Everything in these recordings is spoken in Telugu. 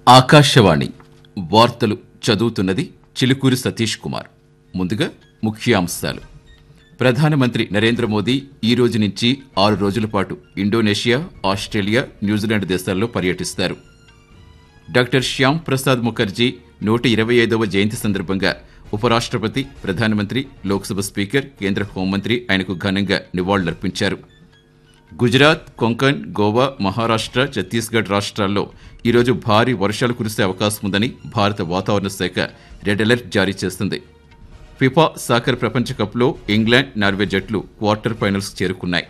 ఆకాశవాణి వార్తలు చదువుతున్నది చిలుకూరి సతీష్ కుమార్ ముందుగా ముఖ్యాంశాలు ప్రధానమంత్రి నరేంద్ర మోదీ ఈ రోజు నుంచి ఆరు రోజుల పాటు ఇండోనేషియా ఆస్ట్రేలియా న్యూజిలాండ్ దేశాల్లో పర్యటిస్తారు డాక్టర్ శ్యామ్ ప్రసాద్ ముఖర్జీ నూట ఇరవై ఐదవ జయంతి సందర్భంగా ఉపరాష్ట్రపతి ప్రధానమంత్రి లోక్సభ స్పీకర్ కేంద్ర హోంమంత్రి ఆయనకు ఘనంగా నివాళులర్పించారు గుజరాత్ కొంకణ్ గోవా మహారాష్ట్ర ఛత్తీస్గఢ్ రాష్ట్రాల్లో ఈరోజు భారీ వర్షాలు కురిసే అవకాశం ఉందని భారత వాతావరణ శాఖ రెడ్ అలర్ట్ జారీ చేస్తుంది ఫిఫా సాకర్ ప్రపంచ కప్లో ఇంగ్లాండ్ నార్వే జట్లు క్వార్టర్ ఫైనల్స్ చేరుకున్నాయి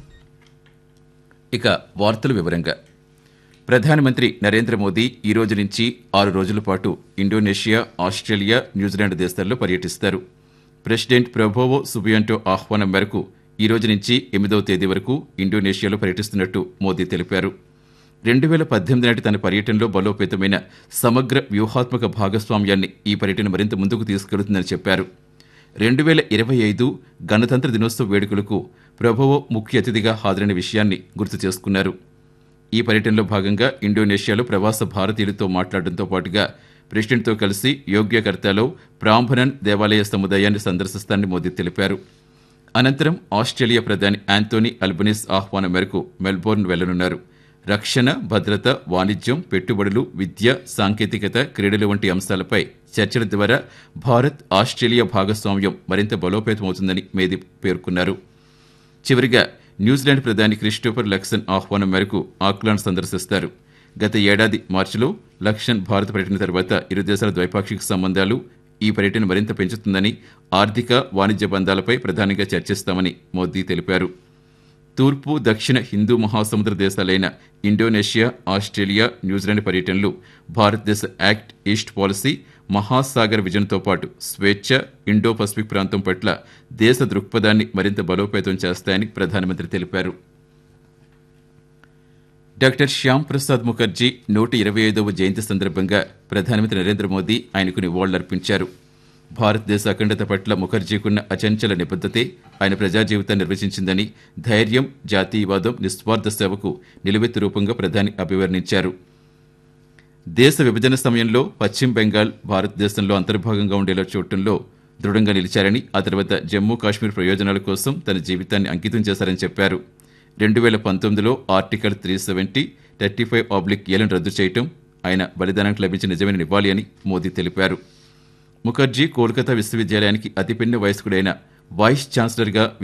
ఇక వార్తల వివరంగా ప్రధానమంత్రి నరేంద్ర మోదీ ఈ రోజు నుంచి ఆరు రోజుల పాటు ఇండోనేషియా ఆస్ట్రేలియా న్యూజిలాండ్ దేశాల్లో పర్యటిస్తారు ప్రెసిడెంట్ ప్రభోవో సుబియాంటో ఆహ్వానం మేరకు ఈ రోజు నుంచి ఎనిమిదవ తేదీ వరకు ఇండోనేషియాలో పర్యటిస్తున్నట్టు మోదీ తెలిపారు రెండు వేల పద్దెనిమిది నాటి తన పర్యటనలో బలోపేతమైన సమగ్ర వ్యూహాత్మక భాగస్వామ్యాన్ని ఈ పర్యటన మరింత ముందుకు తీసుకెళ్తుందని చెప్పారు రెండు వేల ఇరవై ఐదు గణతంత్ర దినోత్సవ వేడుకలకు ప్రభోవో ముఖ్య అతిథిగా హాజరైన విషయాన్ని గుర్తు చేసుకున్నారు ఈ పర్యటనలో భాగంగా ఇండోనేషియాలో ప్రవాస భారతీయులతో మాట్లాడడంతో పాటుగా ప్రెసిడెంట్తో కలిసి యోగ్యకర్తలో ప్రాంభనన్ దేవాలయ సముదాయాన్ని సందర్శిస్తానని మోదీ తెలిపారు అనంతరం ఆస్ట్రేలియా ప్రధాని యాంతోనీ అల్బనీస్ ఆహ్వానం మేరకు మెల్బోర్న్ వెళ్లనున్నారు రక్షణ భద్రత వాణిజ్యం పెట్టుబడులు విద్య సాంకేతికత క్రీడలు వంటి అంశాలపై చర్చల ద్వారా భారత్ ఆస్ట్రేలియా భాగస్వామ్యం మరింత బలోపేతమవుతుందని మేది పేర్కొన్నారు చివరిగా న్యూజిలాండ్ ప్రధాని క్రిస్టోఫర్ లక్సన్ ఆహ్వానం మేరకు ఆక్లాండ్ సందర్శిస్తారు గత ఏడాది మార్చిలో లక్సన్ భారత పర్యటన తర్వాత ఇరు దేశాల ద్వైపాక్షిక సంబంధాలు ఈ పర్యటన మరింత పెంచుతుందని ఆర్థిక వాణిజ్య బంధాలపై ప్రధానంగా చర్చిస్తామని మోదీ తెలిపారు తూర్పు దక్షిణ హిందూ మహాసముద్ర దేశాలైన ఇండోనేషియా ఆస్ట్రేలియా న్యూజిలాండ్ పర్యటనలు భారతదేశ యాక్ట్ ఈస్ట్ పాలసీ మహాసాగర్ విజన్తో పాటు స్వేచ్ఛ ఇండో పసిఫిక్ ప్రాంతం పట్ల దేశ దృక్పథాన్ని మరింత బలోపేతం చేస్తాయని ప్రధానమంత్రి తెలిపారు డాక్టర్ శ్యామ్ ప్రసాద్ ముఖర్జీ నూట ఇరవై ఐదవ జయంతి సందర్భంగా ప్రధానమంత్రి నరేంద్ర మోదీ ఆయనకు నివాళులర్పించారు భారతదేశ అఖండత పట్ల ముఖర్జీకున్న అచంచల నిబద్ధతే ఆయన ప్రజా జీవితాన్ని నిర్వచించిందని ధైర్యం జాతీయవాదం నిస్వార్థ సేవకు నిలువెత్తు రూపంగా ప్రధాని అభివర్ణించారు దేశ విభజన సమయంలో పశ్చిమ బెంగాల్ భారతదేశంలో అంతర్భాగంగా ఉండేలా చూడటంలో దృఢంగా నిలిచారని ఆ తర్వాత జమ్మూ కాశ్మీర్ ప్రయోజనాల కోసం తన జీవితాన్ని అంకితం చేశారని చెప్పారు రెండు వేల పంతొమ్మిదిలో article three seventy thirty five oblique ఏలను రద్దు చేయటం ఆయన బలిదానానికి లభించిన నిజమైన నివాళి అని మోదీ తెలిపారు ముఖర్జీ కోల్కతా విశ్వవిద్యాలయానికి అతిపిన్న వయస్కుడైన వైస్ ఛాన్సలర్గా